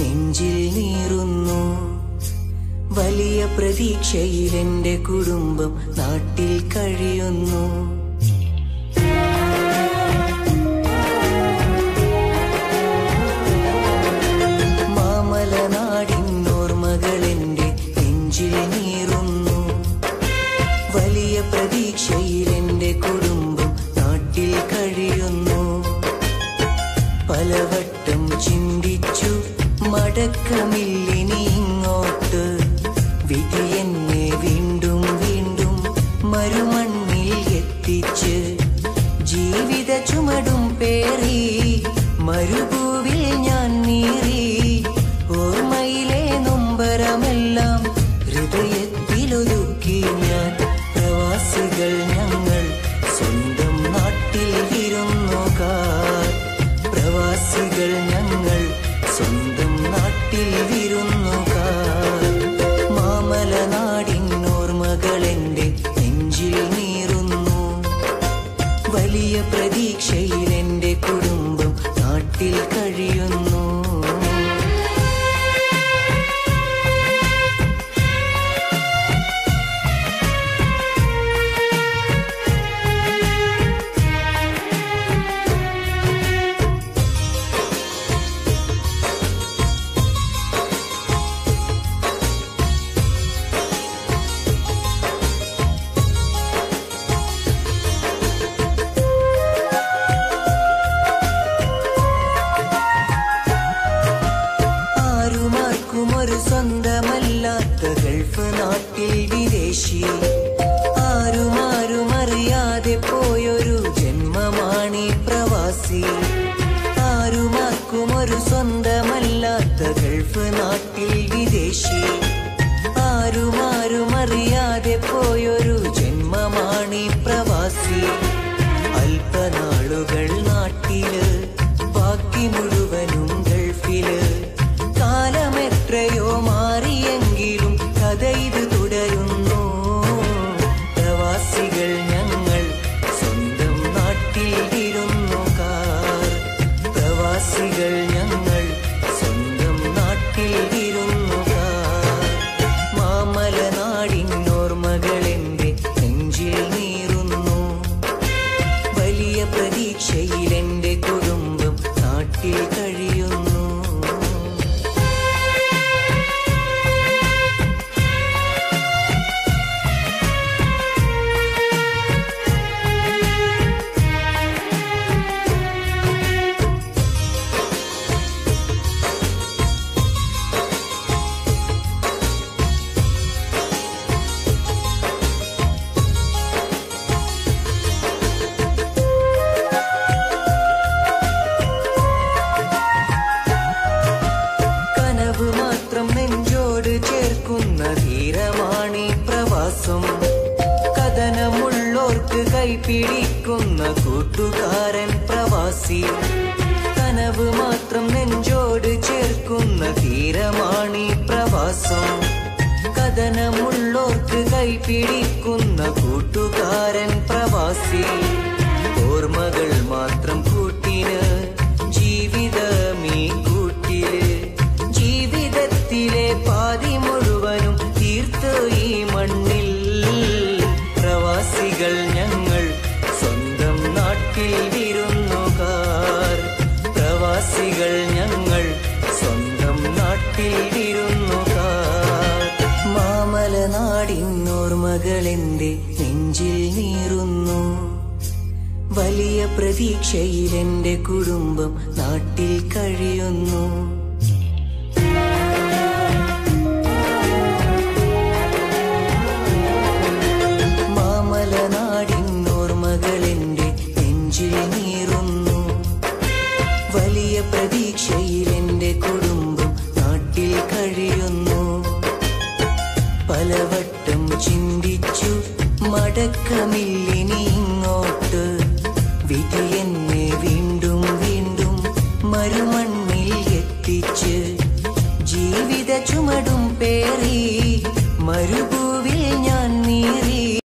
നെഞ്ചിൽ നീറുന്നു വലിയ പ്രതീക്ഷയിൽ എന്റെ കുടുംബം നാട്ടിൽ കഴിയുന്നു മാമലനാടിന്നോർമകൾ എന്റെ നെഞ്ചിൽ നീറുന്നു വലിയ പ്രതീക്ഷയിൽ എന്റെ കുടുംബം നാട്ടിൽ കഴിയുന്നു പലവട്ടം ചിന്തിച്ചു മടക്കമില്ലിനി ഇങ്ങോട്ട് വിധി എന്നെ വീണ്ടും വീണ്ടും മരുമണ്ണിൽ എത്തിച്ച് ജീവിത ചുമടും പേറി മരുഭൂവിൽ ഞാൻ നീറി ഓർമ്മയിലെ നൊമ്പരമെല്ലാം ഹൃദയത്തിലൊതുക്കി ഞാൻ പ്രവാസികൾ ഞങ്ങൾ സ്വന്തം നാട്ടിൽ വിരുന്നുകാർ പ്രവാസികൾ ഞങ്ങൾ സ്വന്തം നാട്ടിൽ വിരുന്നുകാർ മാമലനാടിൻ ഓർമ്മകൾ എന്റെ നെഞ്ചിൽ നീറുന്നു വലിയ പ്രതീക്ഷയിൽ എന്റെ കുടുംബം നാട്ടിൽ കഴിയുന്നു ആരുമാർക്കും ഒരു സ്വന്തമല്ലാത്ത ഗൾഫ് നാട്ടിൽ വിദേശി ആരുമാരും അറിയാതെ പോയൊരു ജന്മമാണി പ്രവാസി ആരുമാർക്കും ഒരു സ്വന്തമല്ലാത്ത ഗൾഫ് നാട്ടിൽ വിദേശി ആരുമാരും അറിയാതെ പോയൊരു ജന്മമാണി പ്രവാസി അല്പനാളുകൾ നാട്ടില് ബാക്കി മുഴുവനും ഗൾഫില് കാലമെത്രയോ മാറിയെങ്കിലും കഥ ഇത് തുടരുന്നു പ്രവാസികൾ ഞങ്ങൾ സ്വന്തം നാട്ടിൽ വിരുന്നുകാർ പ്രവാസികൾ ഞങ്ങൾ സ്വന്തം നാട്ടിൽ വിരുന്നുകാർ മാമലനാടിൻ ഓർമ്മകൾ എന്റെ നെഞ്ചിൽ നീറുന്നു വലിയ പ്രതീക്ഷയിൽ എന്റെ കുടുംബം നാട്ടിൽ കഴിയുന്നു കനവ് മാത്രം നെഞ്ചോട് ചേർക്കുന്ന ധീരമാണീ പ്രവാസം കഥനമുള്ളോർക്ക് കൈപിടിക്കുന്ന കൂട്ടുകാരൻ പ്രവാസി കനവ് മാത്രം നെഞ്ചോട് ചേർക്കുന്ന ധീരമാണീ പ്രവാസം കഥനമുള്ളോർക്ക് കൈപിടിക്കുന്ന കൂട്ടുകാരൻ പ്രവാസി ഓർമ്മകൾ മാത്രം കൂട്ടിന് ജീവിതമീ കൂട്ടില് ജീവിതത്തിലെ പാതി മുഴുവനും തീർത്ത് ഈ മണ്ണിൽ പ്രവാസികൾ ഞങ്ങൾ സ്വന്തം നാട്ടിൽ വിരുന്നുകാർ പ്രവാസികൾ ഞങ്ങൾ സ്വന്തം നാട്ടിൽ വിരുന്നുകാർ മാമലനാടിൻ ഓർമ്മകൾ എന്റെ നെഞ്ചിൽ നീറുന്നു വലിയ പ്രതീക്ഷയിൽ എന്റെ കുടുംബം നാട്ടിൽ കഴിയുന്നു മാമലനാടിൻ ഓർമ്മകൾ എന്റെ നെഞ്ചിൽ നീറുന്നു വലിയ പ്രതീക്ഷയിൽ എന്റെ കുടുംബം നാട്ടിൽ കഴിയുന്നു പലവട്ടം ചിന്തിച്ചു മടക്കമില്ല